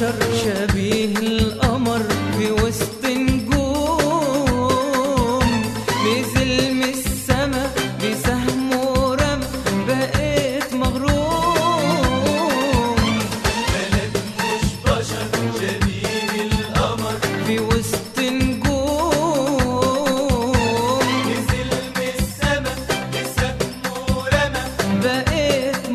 بشر شبيه القمر في وسط نجوم نزل من السما بسهم ورمى بقيت مغروم ملك مش بشر شبيه القمر في وسط نجوم نزل من السما بسهم ورمى بقيت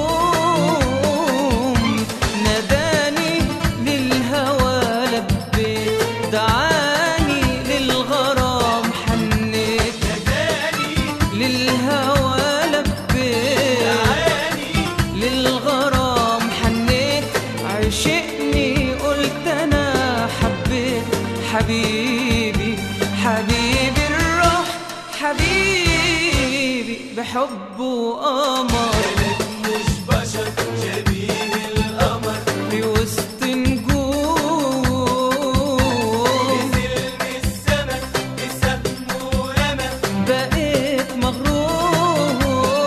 مغروم ناداني للهوى لبيت دعاني للغرام حنيت ناداني للهوى لبيت دعاني للغرام حنيت عشقني قلت انا حبيت حبيبي حبيبي الروح حبيبي بحبه قمر ملك مش بشر شبيه القمر في وسط نجوم نزل من السما بسهم ورمى بقيت مغروم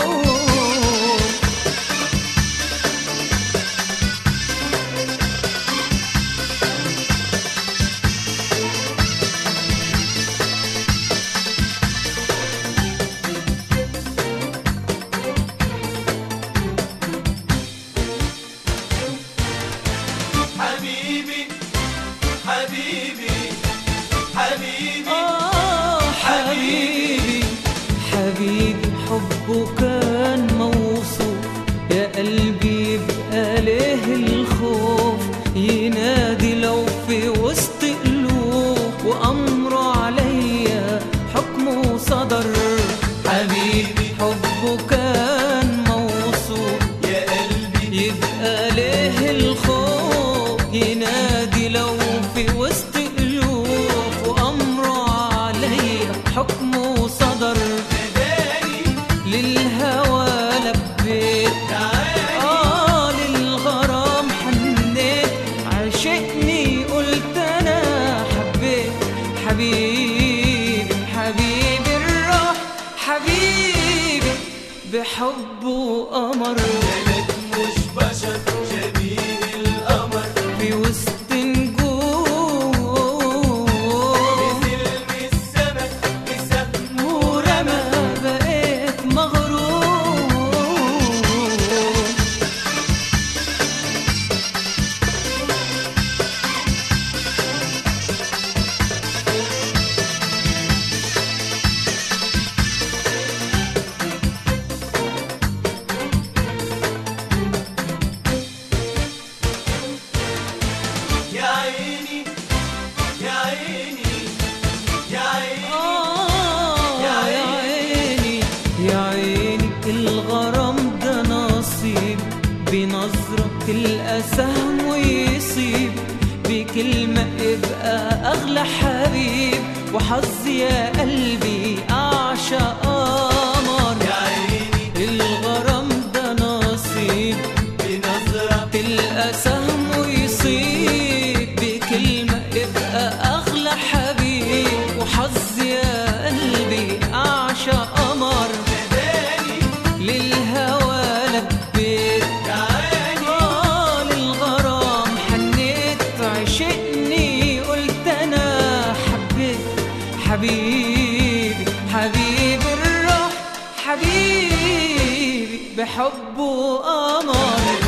حبيبي حبيبي حبيبي آه حبيبي حبيبي حبه كان موصوف يا قلبي يبقى ليه الخوف ينادي لو في وسط قلوب وأمره عليا حكمه صدر حبيبي حبه كان موصوف يا قلبي يبقى ليه الخوف ينادي لو في وسط قلوب وأمره عليا حكمه صدر ناداني للهوى لبيت تعالي آه للغرام حنيت عشقني قلت أنا حبيت حبيبي حبيبي الروح حبيبي بحبه قمر ملك مش بشر شبيه القمر في وسط نجوم نزل من السما بسهم ورمى بقيت مغروم يا عيني يا عيني يا عيني آه يا عيني يا عيني الغرام ده نصيب بنظرة تلقى سهم ويصيب بكلمة يبقى أغلى حبيب وحظي يا قلبي أعشق قمر يا عيني الغرام ده نصيب بنظرة تلقى سهم ويصيب بكلمة يبقى أغلى حبيب وحظي يا قلبي أعشق قمر ناداني للهوى لبيت تعالي آه للغرام حنيت عشقني قلت أنا حبيت حبيبي حبيبي الروح حبيبي بحبه قمر